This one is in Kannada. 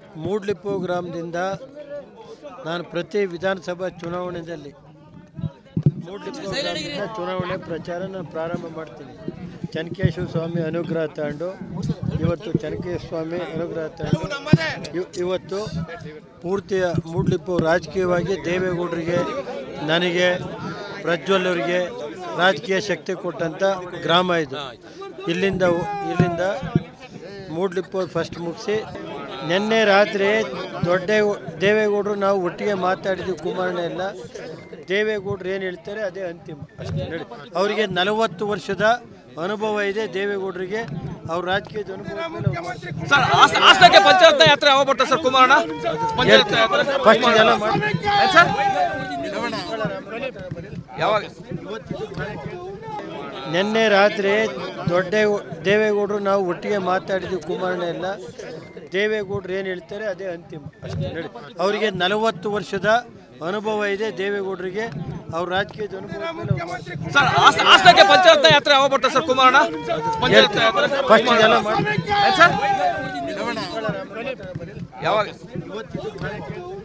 ಮೂಡ್ಲಿಪ್ಪು ಗ್ರಾಮದಿಂದ ನಾನು ಪ್ರತಿ ವಿಧಾನಸಭಾ ಚುನಾವಣೆಯಲ್ಲಿ ಮೂಡ್ಲಿಪ್ಪು ಗ್ರಾಮದಿಂದ ಚುನಾವಣೆ ಪ್ರಚಾರ ನಾನು ಪ್ರಾರಂಭ ಮಾಡ್ತೀನಿ ಚನ್ಕೇಶ್ವರ ಸ್ವಾಮಿ ಅನುಗ್ರಹ ತಗೊಂಡು ಇವತ್ತು ಚನ್ಕೇಶ್ವರ ಸ್ವಾಮಿ ಅನುಗ್ರಹ ತಗೊಂಡು ಇವ್- ಇವತ್ತು ಪೂರ್ತಿಯ ಮೂಡ್ಲಿಪ್ಪು ರಾಜಕೀಯವಾಗಿ ದೇವೇಗೌಡರಿಗೆ ನನಗೆ ಪ್ರಜ್ವಲ್ ಅವರಿಗೆ ರಾಜಕೀಯ ಶಕ್ತಿ ಕೊಟ್ಟಂಥ ಗ್ರಾಮ ಇದು ಇಲ್ಲಿಂದ ಇಲ್ಲಿಂದ ಮೂಡ್ಲಿಪ್ಪು ಫಸ್ಟ್ ಮುಗಿಸಿ ನಿನ್ನೆ ರಾತ್ರಿ ದೊಡ್ಡ ದೇವೇಗೌಡರು ನಾವು ಒಟ್ಟಿಗೆ ಮಾತಾಡಿದ್ವಿ ಕುಮಾರಣ್ಣ ಎಲ್ಲ ದೇವೇಗೌಡರು ಏನು ಹೇಳ್ತಾರೆ ಅದೇ ಅಂತಿಮ ಅಷ್ಟೇ ನೋಡಿ ಅವರಿಗೆ ನಲವತ್ತು ವರ್ಷದ ಅನುಭವ ಇದೆ ದೇವೇಗೌಡರಿಗೆ ಅವ್ರ ರಾಜಕೀಯದ ಅನುಭವ ಮೇಲೆ ಅವ್ರು ಮಾಡ್ತಾರೆ. ಸರ್ ಹಾಸ- ಹಾಸನಕ್ಕೆ ಪಂಚರತ್ನ ಯಾತ್ರೆ ಯಾವಾಗ ಬರ್ತಾರೆ ಸರ್ ಕುಮಾರಣ್ಣ ಪಂಚರತ್ನ ಯಾತ್ರೆ ಫಸ್ಟ್ ಇದೆಲ್ಲ ಮಾಡಿ ಏನ್ ಸರ್ ಯಾವಾಗ ನಿನ್ನೆ ರಾತ್ರಿ ದೊಡ್ಡ ದೇವೇಗೌಡರು ನಾವು ಒಟ್ಟಿಗೆ ಮಾತಾಡಿದ್ವಿ ಕುಮಾರಣ್ಣ ಎಲ್ಲ ದೇವೇಗೌಡರು ಏನು ಹೇಳ್ತಾರೆ ಅದೇ ಅಂತಿಮ ಅಷ್ಟೇ ನೋಡಿ ಅವರಿಗೆ ನಲವತ್ತು ವರ್ಷದ ಅನುಭವ ಇದೆ ದೇವೇಗೌಡರಿಗೆ ಅವ್ರ ರಾಜಕೀಯದ ಅನುಭವ ಮೇಲೆ ಅವ್ರು ಮಾಡ್ತಾರೆ. ಸರ್ ಹಾಸ- ಹಾಸನಕ್ಕೆ ಪಂಚರತ್ನ ಯಾತ್ರೆ ಯಾವಾಗ ಬರ್ತಾರೆ ಸರ್ ಕುಮಾರಣ್ಣ ಪಂಚರತ್ನ ಯಾತ್ರೆ ಫಸ್ಟ್ ಇದೆಲ್ಲ ಮಾಡಿ ಏನ್ ಸರ್ ಯಾವಾಗ ಇವತ್ತಿದು ಕಾರ್ಯಕ್ರಮ